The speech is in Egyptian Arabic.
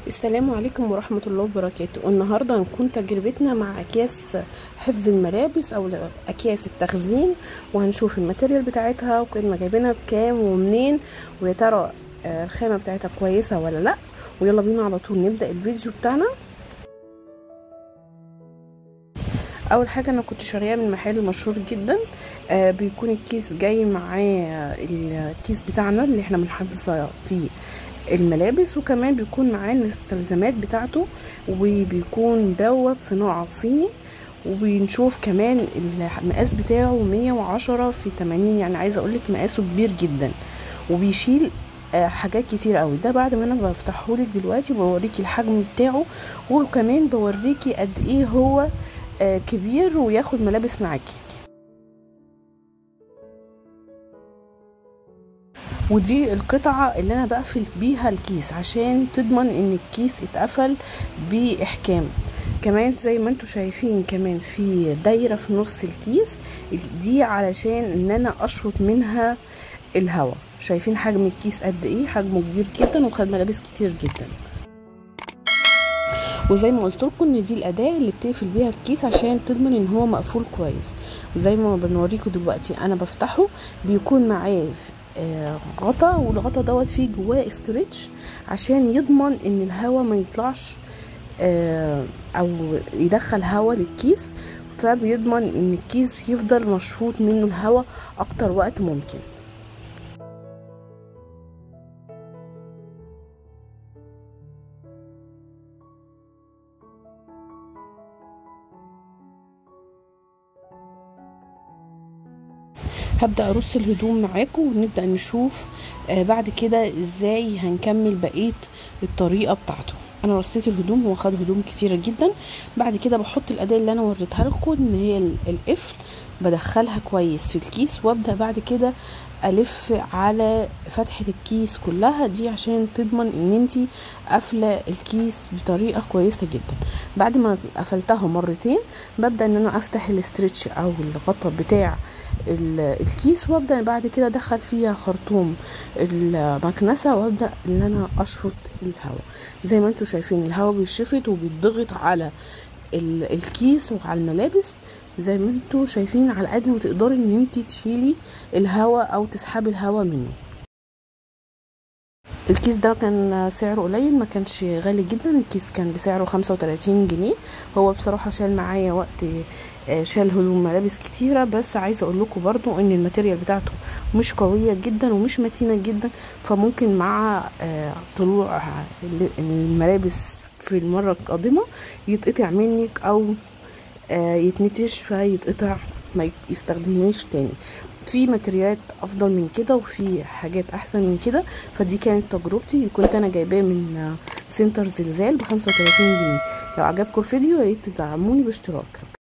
السلام عليكم ورحمة الله وبركاته النهاردة هنكون تجربتنا مع أكياس حفظ الملابس أو أكياس التخزين وهنشوف الماتيريال بتاعتها وكنا جايبينها بكام ومنين ويا ترى الخامة بتاعتها كويسة ولا لأ ويلا بينا على طول نبدأ الفيديو بتاعنا اول حاجه انا كنت شاريها من محل مشهور جدا آه بيكون الكيس جاي معاه الكيس بتاعنا اللي احنا بنحفظ فيه الملابس وكمان بيكون معاه المستلزمات بتاعته وبيكون دوت صناعه صيني وبنشوف كمان المقاس بتاعه 110 في 80 يعني عايزه اقولك مقاسه كبير جدا وبيشيل آه حاجات كتير قوي ده بعد ما انا بفتحه لك دلوقتي بوريكي الحجم بتاعه وكمان بوريكي قد ايه هو آه كبير وياخد ملابس معاكي ودي القطعة اللي انا بقفل بيها الكيس عشان تضمن ان الكيس اتقفل باحكام كمان زي ما انتوا شايفين كمان في دايرة في نص الكيس دي علشان ان انا اشفط منها الهواء شايفين حجم الكيس قد ايه حجمه كبير جدا وخد ملابس كتير جدا وزي ما قلت لكم ان دي الاداه اللي بتقفل بيها الكيس عشان تضمن ان هو مقفول كويس وزي ما بنوريكم دلوقتي انا بفتحه بيكون معاه آه غطا والغطا دوت فيه جواه استرتش عشان يضمن ان الهواء ما يطلعش آه او يدخل هواء للكيس فبيضمن ان الكيس يفضل مشفوط منه الهواء اكتر وقت ممكن هبدا ارص الهدوم معاكم ونبدا نشوف آه بعد كده ازاي هنكمل بقيه الطريقه بتاعته انا رصيت الهدوم هو خد هدوم كتيره جدا بعد كده بحط الاداه اللي انا وريتها لكم ان هي القفل بدخلها كويس في الكيس وابدا بعد كده الف على فتحه الكيس كلها دي عشان تضمن ان انتي قافله الكيس بطريقه كويسه جدا بعد ما قفلتها مرتين ببدا ان انا افتح الاسترتش او الغطا بتاع الكيس وابدا بعد كده ادخل فيها خرطوم المكنسه وابدا ان انا اشفط الهواء زي ما انتم شايفين الهواء بيشفط وبيضغط على الكيس وعلى الملابس زي ما انتوا شايفين على قد ما تقدري ان انت تشيلي الهواء او تسحبي الهواء منه الكيس ده كان سعره قليل ما كانش غالي جدا الكيس كان بسعره خمسة وتلاتين جنيه هو بصراحة شال معايا وقت شال هدوم ملابس كتيرة بس عايزة اقول لكم برضو ان الماتيريال بتاعته مش قوية جدا ومش متينة جدا فممكن مع طلوع الملابس في المرة القادمة يتقطع منك او يتنتش فيتقطع ما يستخدمناش تاني في ماتريالات افضل من كده وفي حاجات احسن من كده فدي كانت تجربتي كنت انا جايباه من سنتر زلزال ب 35 جنيه لو عجبكم الفيديو يا ريت تدعموني باشتراك